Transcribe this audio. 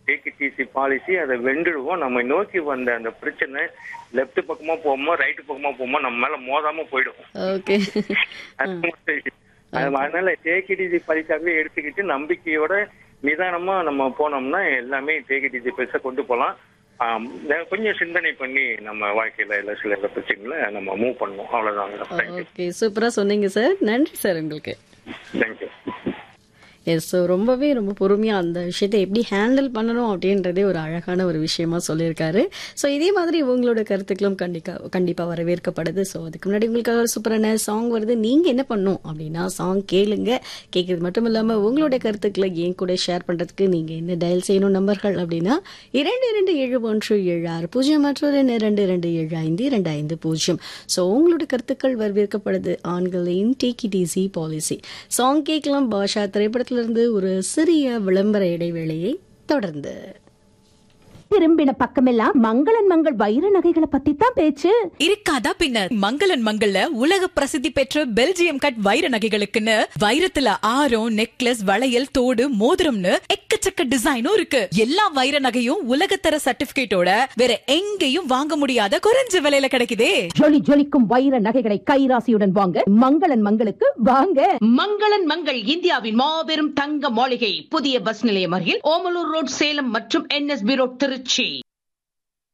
Take it easy policy அதை வென்றுடுவோம் நம்ம நோக்கி வந்த அந்த பிரச்சனை லெஃப்ட் பக்கமா போகுமோ ரைட் பக்கமா போகுமோ நம்ம மேல மோதாம போயிடும் ஓகே அது மட்டும் இது. அது- அதனால டேக் இட் ஈஸி பாலிசியாகவே எடுத்துக்கிட்டு நம்பிக்கையோட நிதானமா நம்ம போனோம்னா எல்லாமே டேக் இட் ஈஸி பெருசா கொண்டு போகலாம் ஆம், நெ- கொஞ்சம் சிந்தனை பண்ணி நம்ம வாழ்க்கையில எல்லா சில பிரச்சனைகளை நம்ம மூவ் பண்ணணும் அவ்வளவுதான் தேங்க்யூ ஓகே சூப்பரா சொன்னீங்க சார் நன்றி சார் உங்களுக்கு தேங்க்யூ எஸ் ஸோ ரொம்பவே ரொம்ப பொறுமையாக அந்த விஷயத்தை எப்படி ஹேண்டில் பண்ணணும் அப்படின்றதே ஒரு அழகான ஒரு விஷயமா சொல்லியிருக்காரு ஸோ இதே மாதிரி உங்களோட கருத்துக்களும் கண்டிப்பாக கண்டிப்பாக வரவேற்கப்படுது ஸோ அதுக்கு முன்னாடி உங்களுக்காக ஒரு சூப்பரான சாங் வருது நீங்கள் என்ன பண்ணணும் அப்படின்னா சாங் கேளுங்க கேட்கறது மட்டும் இல்லாமல் உங்களோட கருத்துக்களை என் கூட ஷேர் பண்ணுறதுக்கு நீங்கள் என்ன டயல் செய்யணும் நம்பர்கள் அப்படின்னா இரண்டு இரண்டு ஏழு ஒன்று ஏழு ஆறு பூஜ்ஜியம் மற்றொரு எண் இரண்டு இரண்டு ஏழு ஐந்து இரண்டு ஐந்து பூஜ்ஜியம் ஸோ உங்களோட கருத்துக்கள் வரவேற்கப்படுது ஆண்களின் take it easy policy song கேட்கலாம் பாஷா திரைப்படத்திலிருந்து ஒரு சிறிய விளம்பர இடைவேளையை தொடர்ந்து திரும்பின பக்கமெல்லாம் மங்களன் மங்கள் வைர நகைகளை பத்தி தான் பேச்சு இருக்காதா பின்ன மங்களன் மங்கள்ல உலக பிரசித்தி பெற்ற பெல்ஜியம் கட் வைர நகைகளுக்குன்னு வைரத்துல ஆரம் நெக்லஸ் வளையல் தோடு மோதிரம்னு எக்கச்சக்க டிசைனும் இருக்கு எல்லா வைர நகையும் உலகத்தர சர்டிபிகேட்டோட வேற எங்கேயும் வாங்க முடியாத குறைஞ்ச விலையில கிடைக்குதே ஜொலி ஜொலிக்கும் வைர நகைகளை கைராசியுடன் வாங்க மங்களன் மங்களுக்கு வாங்க மங்களன் மங்கள் இந்தியாவின் மாபெரும் தங்க மாளிகை புதிய பஸ் நிலையம் அருகில் ஓமலூர் ரோட் சேலம் மற்றும் என்எஸ்பி ரோட் திருச்சி